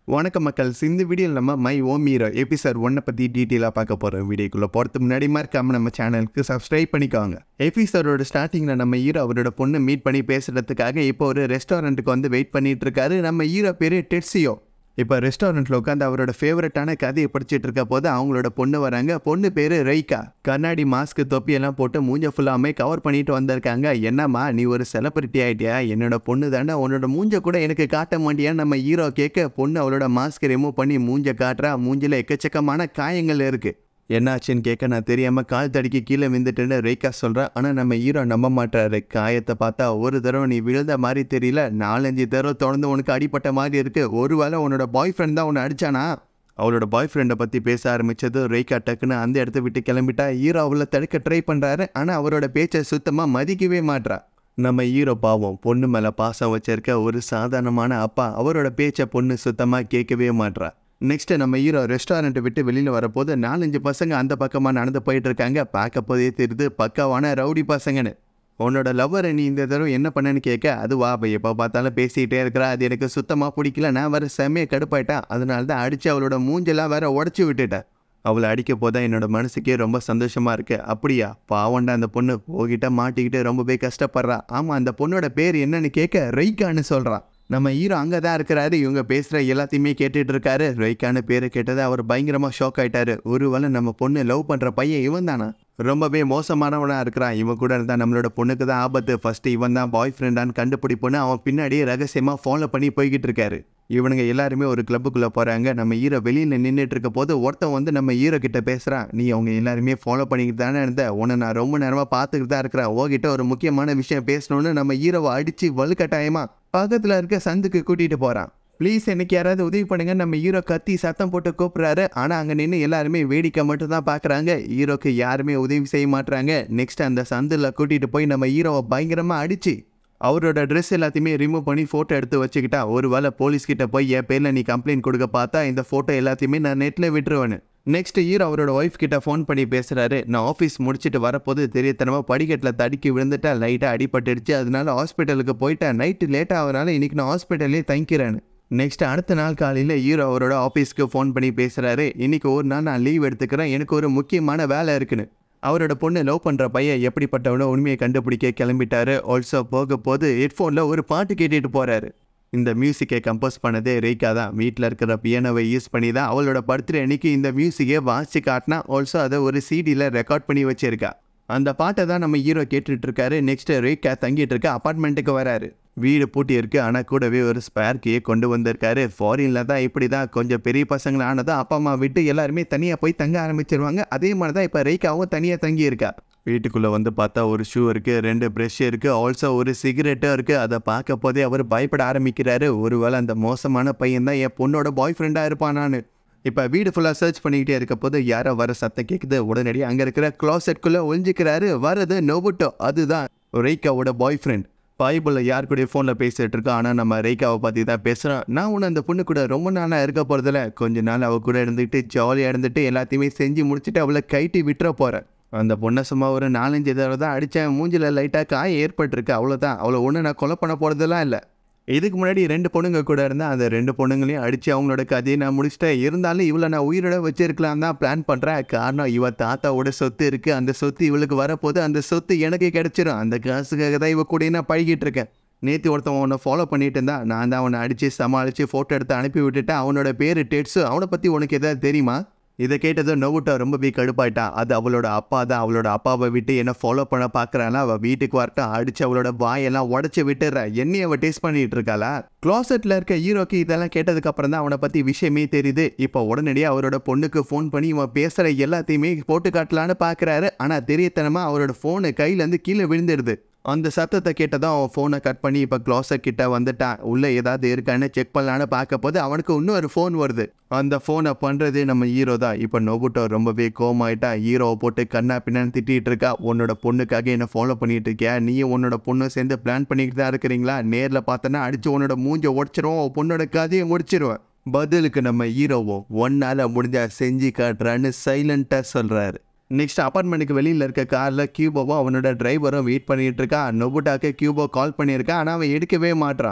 வணக்கம் மக்கள் இந்த வீடியோவில் நம்ம மை ஓம் ஹீரோ எபிசோட் ஒன்னை பற்றி டீட்டெயிலாக பார்க்க போகிறோம் வீடியோக்குள்ளே போகிறதுக்கு முன்னாடி மறக்காம நம்ம சேனலுக்கு சப்ஸ்கிரைப் பண்ணிக்கோங்க எபிசோடோட ஸ்டார்டிங்கில் நம்ம ஹீரோ அவரோட பொண்ணு மீட் பண்ணி பேசுகிறதுக்காக இப்போ ஒரு ரெஸ்டாரண்ட்டுக்கு வந்து வெயிட் பண்ணிட்டு இருக்காரு நம்ம ஹீரோ பேர் டெட்ஸியோ இப்போ ரெஸ்டாரண்ட்டில் உட்காந்து அவரோட ஃபேவரட்டான கதையை படிச்சிட்டு இருக்க போது அவங்களோட பொண்ணு வராங்க பொண்ணு பேர் ரெய்கா கண்ணாடி மாஸ்க் தொப்பியெல்லாம் போட்டு மூஞ்ச ஃபுல்லாமே கவர் பண்ணிட்டு வந்திருக்காங்க என்னம்மா நீ ஒரு செலிபிரிட்டி ஆயிட்டியா என்னோட பொண்ணு தானே உன்னோட மூஞ்ச கூட எனக்கு காட்ட மாட்டியா நம்ம ஹீரோ கேட்க பொண்ணு அவளோட மாஸ்க் ரிமூவ் பண்ணி மூஞ்ச காட்டுறா மூஞ்சில எக்கச்சக்கமான காயங்கள் இருக்கு என்னாச்சுன்னு கேட்க நான் தெரியாம கால் தடிக்கி கீழே விழுந்துட்டுன்னு ரேகா சொல்றா ஆனா நம்ம ஹீரோ நம்ப மாட்டாரு காயத்தை பார்த்தா ஒரு தடவை நீ விழுந்த மாதிரி தெரியல நாலஞ்சு தடவை தொடர்ந்து உனக்கு அடிப்பட்ட மாதிரி இருக்கு ஒருவேளை உன்னோட பாய் ஃப்ரெண்ட் தான் உன்னை அடிச்சானா அவளோட பாய் ஃப்ரெண்டை பற்றி பேச ஆரம்பிச்சது ரேகா டக்குன்னு அந்த இடத்த விட்டு கிளம்பிட்டா ஹீரோ அவளை தடுக்க ட்ரை பண்ணுறாரு ஆனால் அவரோட பேச்சை சுத்தமாக மதிக்கவே மாட்றா நம்ம ஹீரோ பாவம் பொண்ணு மேலே பாசம் வச்சிருக்க ஒரு சாதாரணமான அப்பா அவரோட பேச்சை பொண்ணு சுத்தமாக கேட்கவே மாட்றா நெக்ஸ்ட் நம்ம ஹீரோ ரெஸ்டாரண்ட்டை விட்டு வெளியில் வரப்போது நாலஞ்சு பசங்க அந்த பக்கமாக நடந்து போயிட்டு இருக்காங்க பார்க்க போதே தெரியுது பக்காவான ரவுடி பசங்கன்னு உன்னோட லவ்வரை நீ இந்த தடவை என்ன பண்ணேன்னு கேட்க அது வா அப்போ எப்போ பார்த்தாலும் பேசிக்கிட்டே இருக்கிறா அது எனக்கு சுத்தமாக பிடிக்கல நான் வேற செம்மையை கடுப்பாயிட்டேன் அதனால தான் அடித்து அவளோட மூஞ்செல்லாம் வேற உடச்சி விட்டுட்டேன் அவளை அடிக்க போதா என்னோட மனசுக்கே ரொம்ப சந்தோஷமா இருக்கு அப்படியா பாவண்டா அந்த பொண்ணு போகிட்ட மாட்டிக்கிட்டு ரொம்பவே கஷ்டப்படுறா ஆமாம் அந்த பொண்ணோட பேர் என்னன்னு கேட்க ரெய்கான்னு சொல்கிறான் நம்ம ஹீரோ அங்கே தான் இருக்கிறாரு இவங்க பேசுகிற எல்லாத்தையுமே கேட்டுட்டு இருக்காரு ரெய்கான்னு பேரை கேட்டதை அவர் பயங்கரமாக ஷாக் ஆயிட்டாரு ஒருவேளை நம்ம பொண்ணு லவ் பண்ணுற பையன் இவன் தானா ரொம்பவே மோசமானவனா இருக்கிறான் இவன் கூட இருந்தால் நம்மளோட பொண்ணுக்கு தான் ஆபத்து ஃபர்ஸ்ட் இவன் தான் பாய் ஃப்ரெண்டான்னு கண்டுபிடிப்போன்னு அவன் பின்னாடியே ரகசியமாக ஃபாலோ பண்ணி போய்கிட்டு இருக்காரு இவனுங்க எல்லாருமே ஒரு கிளப்புக்குள்ளே போகிறாங்க நம்ம ஹீரோ வெளியில் நின்றுட்டு இருக்க போது ஒருத்தன் வந்து நம்ம ஹீரோ கிட்ட பேசுகிறான் நீ அவங்க எல்லாருமே ஃபாலோ பண்ணிக்கிட்டு தானே இருந்த உன்னை நான் ரொம்ப நேரமாக பார்த்துக்கிட்டு தான் இருக்கிறேன் உங்ககிட்ட ஒரு முக்கியமான விஷயம் பேசணும்னு நம்ம ஹீரோவை அடித்து வலுக்கட்டாயமா பக்கத்தில் இருக்க சந்துக்கு கூட்டிகிட்டு போகிறான் ப்ளீஸ் எனக்கு யாராவது உதவி பண்ணுங்க நம்ம ஹீரோ கத்தி சத்தம் போட்டு கூப்பிட்றாரு ஆனால் அங்கே நின்று எல்லாருமே வேடிக்கை மட்டும் தான் பார்க்குறாங்க ஹீரோக்கு யாருமே உதவி செய்ய மாட்றாங்க நெக்ஸ்ட் அந்த சந்தில் கூட்டிகிட்டு போய் நம்ம ஹீரோவை பயங்கரமாக அடிச்சு அவரோட ட்ரெஸ் எல்லாத்தையுமே ரிமூவ் பண்ணி ஃபோட்டோ எடுத்து வச்சுக்கிட்டா ஒரு வேளை போலீஸ் கிட்ட போய் என் பேரில் நீ கம்ப்ளைண்ட் கொடுக்க பார்த்தா இந்த ஃபோட்டோ எல்லாத்தையுமே நான் நெட்டில் விட்டுருவேன்னு நெக்ஸ்ட் ஹீரோ அவரோட ஒய்ஃப் கிட்ட ஃபோன் பண்ணி பேசுகிறாரு நான் ஆஃபீஸ் முடிச்சுட்டு வரப்போது தெரியத்தனமாக படிக்கட்டில் தடுக்கி விழுந்துட்டா லைட்டாக அடிபட்டுடுச்சு அதனால ஹாஸ்பிட்டலுக்கு போயிட்டேன் நைட்டு லேட் ஆகிறனால இன்னைக்கு நான் ஹாஸ்பிட்டல்லே தங்கிக்கிறேன்னு நெக்ஸ்ட் அடுத்த நாள் காலையில் ஹீரோ அவரோட ஆஃபீஸ்க்கு ஃபோன் பண்ணி பேசுகிறாரு இன்னைக்கு ஒரு நாள் நான் லீவ் எடுத்துக்கிறேன் எனக்கு ஒரு முக்கியமான வேலை இருக்குன்னு அவரோட பொண்ணு லவ் பண்ணுற பையன் எப்படிப்பட்டவனோ உண்மையை கண்டுபிடிக்க கிளம்பிட்டாரு ஆல்சோ போக போது ஹெட்ஃபோனில் ஒரு பாட்டு கேட்டுட்டு போகிறாரு இந்த மியூசிக்கை கம்போஸ் பண்ணதே ரேகா தான் வீட்டில் இருக்கிற பியானோவை யூஸ் பண்ணி தான் அவளோட பர்த்டே அன்னைக்கு இந்த மியூசிக்கை வாசிச்சு காட்டினா ஆல்சோ அதை ஒரு சிடியில் ரெக்கார்ட் பண்ணி வச்சிருக்கா அந்த பாட்டை தான் நம்ம ஹீரோ கேட்டுட்டு இருக்காரு நெக்ஸ்ட் ரேகா தங்கிட்டு இருக்க அப்பார்ட்மெண்ட்டுக்கு வராரு வீடு பூட்டி இருக்கு ஆனால் கூடவே ஒரு ஸ்பேர் கீயை கொண்டு வந்திருக்காரு ஃபாரினில் தான் இப்படி தான் கொஞ்சம் பெரிய பசங்கள ஆனதும் அப்பா அம்மா விட்டு எல்லாருமே தனியாக போய் தங்க ஆரம்பிச்சிருவாங்க அதே மாதிரி தான் இப்போ ரேகாவும் தனியாக தங்கி இருக்கா வீட்டுக்குள்ளே வந்து பார்த்தா ஒரு ஷூ இருக்குது ரெண்டு ப்ரெஷ் இருக்குது ஆல்சோ ஒரு சிகரெட்டும் இருக்குது அதை பார்க்க போதே அவர் பயப்பட ஆரம்பிக்கிறாரு ஒருவேளை அந்த மோசமான பையன் தான் என் பொண்ணோட பாய் ஃப்ரெண்டாக இருப்பானான்னு இப்போ வீடு ஃபுல்லாக சர்ச் பண்ணிக்கிட்டே இருக்க போது யாரோ வர சத்தம் கேட்குது உடனடியாக அங்கே இருக்கிற க்ளாசெட்குள்ளே ஒழிஞ்சிக்கிறாரு வரது நோபுட்டோ அதுதான் ரேகாவோட பாய் ஃப்ரெண்ட் பைபிளில் யார் கூட ஃபோனில் பேசிகிட்டு இருக்கோம் ஆனால் நம்ம ரேகாவை பற்றி தான் பேசுகிறோம் நான் உன்னை அந்த பொண்ணு கூட ரொம்ப நாளாக இருக்க போகிறதில்ல கொஞ்ச நாள் அவள் கூட இருந்துக்கிட்டு ஜாலியாக இருந்துட்டு எல்லாத்தையுமே செஞ்சு முடிச்சுட்டு அவளை கைட்டி விட்டுற போகிறேன் அந்த பொண்ணை சும்மா ஒரு நாலஞ்சு தடவை தான் அடித்தேன் மூஞ்சில் லைட்டாக காயம் ஏற்பட்டிருக்கு அவ்வளோதான் அவளை ஒன்று நான் கொலை பண்ண போகிறதெல்லாம் இல்லை இதுக்கு முன்னாடி ரெண்டு பொண்ணுங்க கூட இருந்தால் அந்த ரெண்டு பொண்ணுங்களையும் அடித்து அவங்களோட கதையை நான் முடிச்சிட்டேன் இருந்தாலும் இவளை நான் உயிரோட வச்சிருக்கலாம் தான் பிளான் பண்ணுறேன் காரணம் இவ தாத்தாவோட சொத்து இருக்குது அந்த சொத்து இவளுக்கு வரப்போது அந்த சொத்து எனக்கு கிடைச்சிரும் அந்த காசுக்காக தான் இவ கூட நான் பழகிட்டு இருக்கேன் நேற்று ஒருத்தன் உன்னை ஃபாலோ பண்ணிட்டு இருந்தா நான் தான் அவனை அடித்து சமாளித்து ஃபோட்டோ எடுத்து அனுப்பி விட்டுட்டேன் அவனோட பேர் டெட்ஸு அவனை பற்றி உனக்கு எதாவது தெரியுமா இதை கேட்டதும் நோவுட்டா ரொம்பவே கடுப்பாயிட்டா அது அவளோட அப்பா தான் அவளோட அப்பாவை விட்டு என்ன ஃபாலோ பண்ண பார்க்குறானா அவள் வீட்டுக்கு வரட்டும் அடிச்சு அவளோட வாயெல்லாம் உடச்சி விட்டுற என்னைய அவள் டேஸ்ட் பண்ணிட்டு இருக்காளா க்ளாசெட்டில் இருக்க ஹீரோக்கு இதெல்லாம் கேட்டதுக்கு அப்புறம் தான் அவனை பற்றி விஷயமே தெரியுது இப்போ உடனடியாக அவரோட பொண்ணுக்கு ஃபோன் பண்ணி இவன் பேசுகிற எல்லாத்தையுமே போட்டு காட்டலான்னு பார்க்குறாரு ஆனால் தெரியத்தனமாக அவரோட ஃபோனு கையிலேருந்து கீழே விழுந்துடுது அந்த சத்தத்தை கேட்டதும் அவன் ஃபோனை கட் பண்ணி இப்போ க்ளாஸர் கிட்ட வந்துட்டான் உள்ளே ஏதாவது இருக்கான்னு செக் பண்ணலான்னு பார்க்க போது அவனுக்கு இன்னொரு ஃபோன் வருது அந்த ஃபோனை பண்ணுறதே நம்ம ஹீரோ தான் இப்போ நோபுட்டோ ரொம்பவே கோமாயிட்டா ஹீரோவை போட்டு கண்ணா பின்னான்னு திட்டிகிட்டு இருக்கா உன்னோட பொண்ணுக்காக என்ன ஃபாலோ பண்ணிட்டு இருக்கியா நீயும் உன்னோட பொண்ணும் சேர்ந்து பிளான் பண்ணிக்கிட்டு தான் இருக்கிறீங்களா நேரில் பார்த்தனா அடிச்சு உன்னோட மூஞ்ச உடச்சிருவோம் பொண்ணோட கதையை முடிச்சிருவேன் பதிலுக்கு நம்ம ஹீரோவோ ஒன்னால முடிஞ்சா செஞ்சு காட்டுறான்னு சைலண்ட்டாக சொல்கிறாரு நெக்ஸ்ட் அப்பார்ட்மெண்ட்டுக்கு வெளியில் இருக்க காரில் கியூபோவும் அவனோட டிரைவரும் வெயிட் பண்ணிட்டு இருக்கா நொபுட்டாக்கு கியூபோ கால் பண்ணியிருக்கா ஆனால் அவன் எடுக்கவே மாட்றான்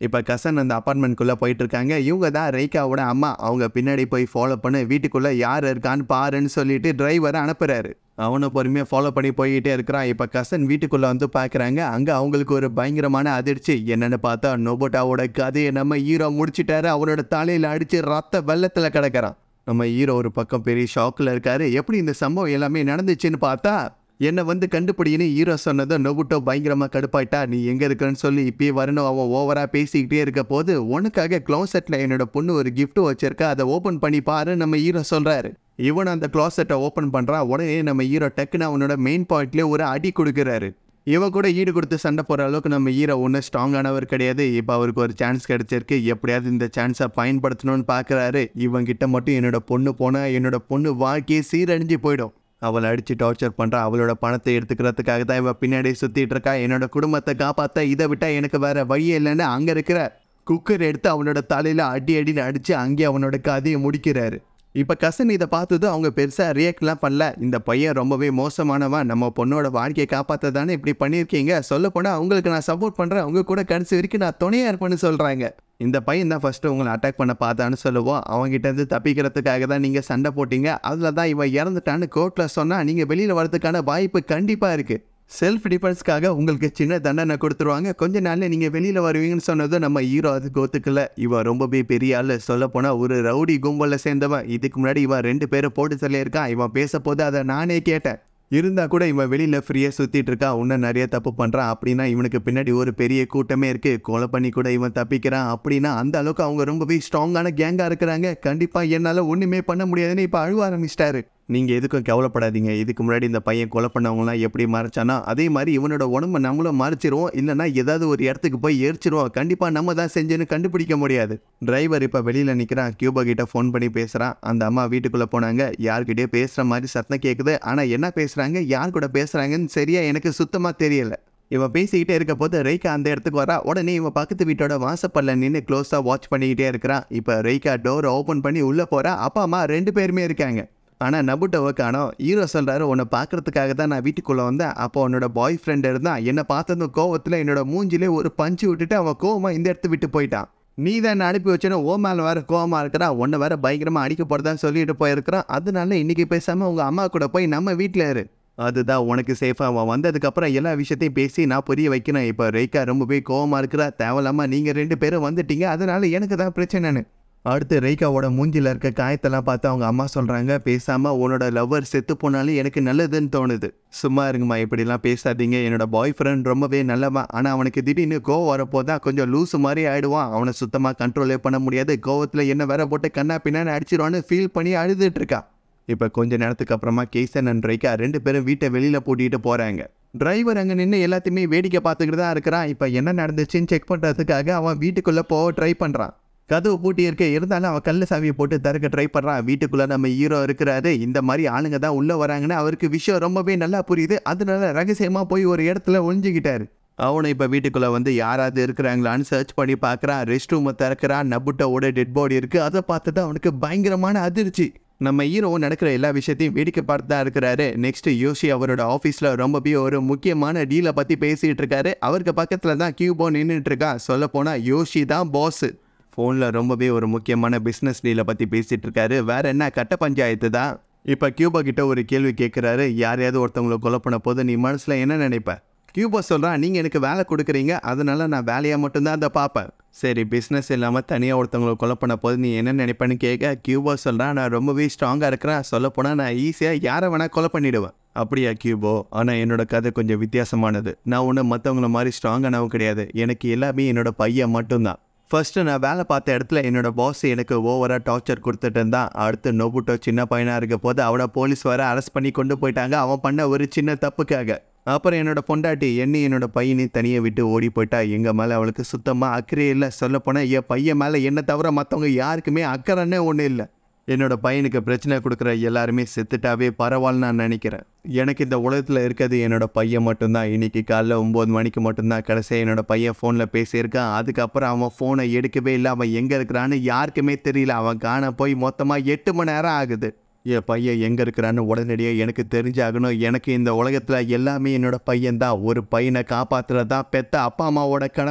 இப்போ கசன் அந்த அப்பார்ட்மெண்ட்குள்ளே போயிட்டு இருக்காங்க இவங்க தான் ரேகாவோட அம்மா அவங்க பின்னாடி போய் ஃபாலோ பண்ணி வீட்டுக்குள்ளே யார் இருக்கான்னு பாருன்னு சொல்லிட்டு டிரைவரை அனுப்புறாரு அவனை பொறுமையாக ஃபாலோ பண்ணி போய்கிட்டே இருக்கிறான் இப்போ கசன் வீட்டுக்குள்ளே வந்து பார்க்குறாங்க அங்கே அவங்களுக்கு ஒரு பயங்கரமான அதிர்ச்சி என்னென்னு பார்த்தா நோபோட்டாவோட கதையை நம்ம ஹீரோ முடிச்சிட்டாரு அவனோட தலையில் அடித்து ரத்த வெள்ளத்தில் கிடக்கிறான் நம்ம ஹீரோ ஒரு பக்கம் பெரிய ஷாக்கில் இருக்காரு எப்படி இந்த சம்பவம் எல்லாமே நடந்துச்சுன்னு பார்த்தா என்னை வந்து கண்டுபிடின்னு ஹீரோ சொன்னதும் நொபுட்டோ பயங்கரமாக கடுப்பாயிட்டா நீ எங்கே இருக்கன்னு சொல்லி இப்பயே வரணும் அவன் ஓவராக பேசிக்கிட்டே இருக்க போது உனக்காக க்ளோசெட்டில் என்னோட பொண்ணு ஒரு gift வச்சிருக்கா அதை ஓப்பன் பண்ணி பாரு நம்ம ஹீரோ சொல்கிறாரு இவன் அந்த க்ளாசெட்டை ஓப்பன் பண்ணுறான் உடனே நம்ம ஹீரோ டக்குன்னு அவனோட மெயின் பாயிண்ட்லேயே ஒரு அடி கொடுக்குறாரு இவன் கூட ஈடு கொடுத்து சண்டை போகிற அளவுக்கு நம்ம ஹீரோ ஒன்றும் ஸ்ட்ராங்கானவர் கிடையாது இப்போ அவருக்கு ஒரு சான்ஸ் கிடைச்சிருக்கு எப்படியாவது இந்த சான்ஸை பயன்படுத்தணும்னு பார்க்குறாரு இவங்கிட்ட மட்டும் என்னோட பொண்ணு போனால் என்னோட பொண்ணு வாழ்க்கையே சீரழிஞ்சு போயிடும் அவளை அடித்து டார்ச்சர் பண்ணுறா அவளோட பணத்தை எடுத்துக்கிறதுக்காக தான் இவன் பின்னாடி சுற்றிட்டு இருக்கா என்னோட குடும்பத்தை காப்பாற்ற இதை விட்டால் எனக்கு வேற வழியே இல்லைன்னு அங்கே இருக்கிற குக்கர் எடுத்து அவனோட தலையில் அடி அடின்னு அடித்து அங்கேயே அவனோட கதையை முடிக்கிறாரு இப்போ கசன் இதை பார்த்ததும் அவங்க பெருசாக ரியாக்ட்லாம் பண்ணல இந்த பையன் ரொம்பவே மோசமானவன் நம்ம பொண்ணோட வாழ்க்கையை காப்பாற்ற தானே இப்படி பண்ணியிருக்கீங்க சொல்ல போனால் உங்களுக்கு நான் சப்போர்ட் பண்ணுறேன் உங்க கூட கடைசி வரைக்கும் நான் துணையாக இருப்பேன்னு சொல்கிறாங்க இந்த பையன் தான் ஃபஸ்ட்டு உங்களை அட்டாக் பண்ண பார்த்தான்னு சொல்லுவோம் அவங்ககிட்ட இருந்து தப்பிக்கிறதுக்காக தான் நீங்கள் சண்டை போட்டீங்க அதில் தான் இவன் இறந்துட்டான்னு கோர்ட்டில் சொன்னால் நீங்கள் வெளியில் வரதுக்கான வாய்ப்பு கண்டிப்பாக இருக்குது செல்ஃப் டிஃபென்ஸ்க்காக உங்களுக்கு சின்ன தண்டனை கொடுத்துருவாங்க கொஞ்ச நாள்ல நீங்கள் வெளியில் வருவீங்கன்னு சொன்னதும் நம்ம ஹீரோ அதுக்கு ஒத்துக்கல இவன் ரொம்பவே பெரிய ஆள் சொல்லப்போனால் ஒரு ரவுடி கும்பலில் சேர்ந்தவன் இதுக்கு முன்னாடி இவன் ரெண்டு பேரை போட்டு சொல்லியிருக்கான் இவன் பேச போது அதை நானே கேட்டேன் இருந்தா கூட இவன் வெளியில் ஃப்ரீயாக சுற்றிட்டு இருக்கான் இன்னும் நிறைய தப்பு பண்ணுறான் அப்படின்னா இவனுக்கு பின்னாடி ஒரு பெரிய கூட்டமே இருக்குது கொலை பண்ணி கூட இவன் தப்பிக்கிறான் அப்படின்னா அந்த அளவுக்கு அவங்க ரொம்பவே ஸ்ட்ராங்கான கேங்காக இருக்கிறாங்க கண்டிப்பாக என்னால் ஒன்றுமே பண்ண முடியாதுன்னு இப்போ அழுவ ஆரம்பிச்சிட்டாரு நீங்கள் எதுக்கும் கவலைப்படாதீங்க இதுக்கு முன்னாடி இந்த பையன் கொலை பண்ணவங்களாம் எப்படி மறைச்சானா அதே மாதிரி இவனோட உடம்ப நம்மளும் மறைச்சிருவோம் இல்லைன்னா ஏதாவது ஒரு இடத்துக்கு போய் எரிச்சிருவோம் கண்டிப்பாக நம்ம தான் செஞ்சேன்னு கண்டுபிடிக்க முடியாது டிரைவர் இப்போ வெளியில் நிற்கிறான் கியூபா கிட்ட ஃபோன் பண்ணி பேசுகிறான் அந்த அம்மா வீட்டுக்குள்ளே போனாங்க யார்கிட்டயே பேசுகிற மாதிரி சத்தம் கேட்குது ஆனால் என்ன பேசுகிறாங்க யார் கூட பேசுகிறாங்கன்னு சரியா எனக்கு சுத்தமாக தெரியல இவன் பேசிக்கிட்டே இருக்க போது ரெய்கா அந்த இடத்துக்கு வரா உடனே இவன் பக்கத்து வீட்டோட வாசப்பல்ல நின்று க்ளோஸாக வாட்ச் பண்ணிக்கிட்டே இருக்கிறான் இப்போ ரெய்கா டோரை ஓப்பன் பண்ணி உள்ளே போகிறா அப்பா அம்மா ரெண்டு பேருமே இருக்காங்க ஆனால் நபுட்டோவை காணோம் ஹீரோ சொல்கிறாரு உன்னை பார்க்கறதுக்காக தான் நான் வீட்டுக்குள்ளே வந்தேன் அப்போ உன்னோட பாய் ஃப்ரெண்ட் இருந்தான் என்னை பார்த்ததும் கோவத்தில் என்னோட மூஞ்சிலே ஒரு பஞ்சு விட்டுட்டு அவன் கோவமாக இந்த இடத்த விட்டு போயிட்டான் நீ தான் என்னை அனுப்பி வச்சேன்னு ஓ மேலே வேற கோவமாக இருக்கிறா உன்னை வேற பயங்கரமாக அடிக்க போகிறதான்னு சொல்லிட்டு போயிருக்கிறான் அதனால இன்னைக்கு பேசாமல் உங்கள் அம்மா கூட போய் நம்ம வீட்டில் இரு அதுதான் உனக்கு சேஃபாக அவன் வந்ததுக்கப்புறம் எல்லா விஷயத்தையும் பேசி நான் புரிய வைக்கிறேன் இப்போ ரெய்கா ரொம்பவே கோவமாக இருக்கிறா தேவையில்லாமல் நீங்கள் ரெண்டு பேரும் வந்துட்டீங்க அதனால எனக்கு தான் பிரச்சனைன்னு அடுத்து ரெய்காவோட மூஞ்சில இருக்க காயத்தெல்லாம் பார்த்து அவங்க அம்மா சொல்கிறாங்க பேசாமல் உன்னோட லவ்வர் செத்து போனாலும் எனக்கு நல்லதுன்னு தோணுது சும்மா இருங்கம்மா இப்படிலாம் பேசாதீங்க என்னோட பாய் ஃப்ரெண்ட் ரொம்பவே நல்லவன் ஆனால் அவனுக்கு திடீர்னு கோவம் வரப்போ தான் கொஞ்சம் லூசு மாதிரி ஆயிடுவான் அவனை சுத்தமாக கண்ட்ரோலே பண்ண முடியாது கோவத்தில் என்ன வேற போட்டு கண்ணா பின்னான்னு அடிச்சிருவான்னு ஃபீல் பண்ணி அழுதுட்டு இருக்கா இப்போ கொஞ்ச நேரத்துக்கு அப்புறமா கேசன் அண்ட் ரைக்கா ரெண்டு பேரும் வீட்டை வெளியில் பூட்டிட்டு போகிறாங்க டிரைவர் அங்கே நின்று எல்லாத்தையுமே வேடிக்கை பார்த்துக்கிட்டு தான் இருக்கிறான் இப்போ என்ன நடந்துச்சுன்னு செக் பண்ணுறதுக்காக அவன் வீட்டுக்குள்ளே போக ட்ரை பண்ணுறான் கதவு பூட்டி இருக்க இருந்தாலும் அவன் கல்ல சாவியை போட்டு திறக்க ட்ரை பண்ணுறான் வீட்டுக்குள்ளே நம்ம ஹீரோ இருக்கிறாரு இந்த மாதிரி ஆளுங்க தான் உள்ளே வராங்கன்னு அவருக்கு விஷயம் ரொம்பவே நல்லா புரியுது அதனால ரகசியமாக போய் ஒரு இடத்துல ஒழிஞ்சுக்கிட்டாரு அவனை இப்போ வீட்டுக்குள்ளே வந்து யாராவது இருக்கிறாங்களான்னு சர்ச் பண்ணி பார்க்குறான் ரெஸ்ட் ரூமை திறக்கிறான் நபுட்டோட டெட் பாடி இருக்குது அதை பார்த்து தான் அவனுக்கு பயங்கரமான அதிர்ச்சி நம்ம ஹீரோ நடக்கிற எல்லா விஷயத்தையும் வேடிக்கை பார்த்து தான் இருக்கிறாரு நெக்ஸ்ட் யோஷி அவரோட ஆஃபீஸில் ரொம்பவே ஒரு முக்கியமான டீலை பற்றி பேசிகிட்டு இருக்காரு அவருக்கு பக்கத்தில் தான் கியூபோ நின்றுட்டு இருக்கான் சொல்ல போனால் யோஷி தான் பாஸ் ஃபோனில் ரொம்பவே ஒரு முக்கியமான பிஸ்னஸ் டீலை பற்றி பேசிகிட்டு இருக்காரு வேற என்ன கட்ட பஞ்சாயத்து தான் இப்போ கியூபா கிட்ட ஒரு கேள்வி கேட்குறாரு யாரையாவது ஒருத்தவங்களை கொலை பண்ண போது நீ மனசில் என்ன நினைப்ப கியூபா சொல்கிறான் நீங்கள் எனக்கு வேலை கொடுக்குறீங்க அதனால நான் வேலையாக மட்டும்தான் அதை பார்ப்பேன் சரி பிஸ்னஸ் இல்லாமல் தனியாக ஒருத்தவங்களை கொலை பண்ண போது நீ என்ன நினைப்பேன்னு கேட்க கியூபா சொல்கிறான் நான் ரொம்பவே ஸ்ட்ராங்காக இருக்கிறேன் சொல்லப்போனால் நான் ஈஸியாக யாரை வேணால் கொலை பண்ணிடுவேன் அப்படியா கியூபோ ஆனால் என்னோட கதை கொஞ்சம் வித்தியாசமானது நான் ஒன்றும் மற்றவங்கள மாதிரி ஸ்ட்ராங்கானவும் கிடையாது எனக்கு எல்லாமே என்னோட பையன் மட்டும்தான் ஃபர்ஸ்ட்டு நான் வேலை பார்த்த இடத்துல என்னோட பாஸ் எனக்கு ஓவராக டார்ச்சர் கொடுத்துட்டு இருந்தான் அடுத்து நோபுட்டோ சின்ன பையனாக இருக்க போது அவனை போலீஸ் வர அரெஸ்ட் பண்ணி கொண்டு போயிட்டாங்க அவன் பண்ண ஒரு சின்ன தப்புக்காக அப்புறம் என்னோட பொண்டாட்டி என்னை என்னோட பையனை தனியாக விட்டு ஓடி போயிட்டா எங்கள் மேலே அவளுக்கு சுத்தமாக அக்கறை இல்லை சொல்லப்போனால் என் பையன் மேலே என்னை தவிர மற்றவங்க யாருக்குமே அக்கறைன்னே ஒன்றும் இல்லை என்னோட பையனுக்கு பிரச்சனை கொடுக்குற எல்லாருமே செத்துட்டாவே பரவாயில்ல நான் நினைக்கிறேன் எனக்கு இந்த உலகத்தில் இருக்கிறது என்னோட பையன் மட்டும்தான் இன்னைக்கு காலைல ஒம்பது மணிக்கு மட்டும்தான் கடைசியாக என்னோட பையன் ஃபோனில் பேசியிருக்கான் அதுக்கப்புறம் அவன் ஃபோனை எடுக்கவே இல்லை அவன் எங்கே இருக்கிறான்னு யாருக்குமே தெரியல அவன் காண போய் மொத்தமாக எட்டு மணி நேரம் ஆகுது என் பையன் எங்கே இருக்கிறான்னு உடனடியாக எனக்கு தெரிஞ்சாகணும் எனக்கு இந்த உலகத்தில் எல்லாமே என்னோட பையன் தான் ஒரு பையனை காப்பாற்றுறது தான் பெத்த அப்பா அம்மாவோட கடமை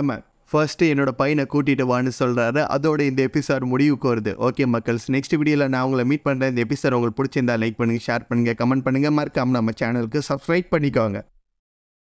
ஃபர்ஸ்ட்டு என்னோட பையனை கூட்டிகிட்டு வான்னு சொல்கிறாரு அதோட இந்த எபிசோட் முடிவுக்கு வருது ஓகே மக்கள்ஸ் நெக்ஸ்ட் வீடியோவில் நான் உங்களை மீட் பண்ணுறேன் இந்த எபிசோட் உங்களுக்கு பிடிச்சிருந்தா லைக் பண்ணுங்கள் ஷேர் பண்ணுங்கள் கமெண்ட் பண்ணுங்கள் மறக்காம நம்ம சேனலுக்கு சப்ஸ்கிரைப் பண்ணிக்கோங்க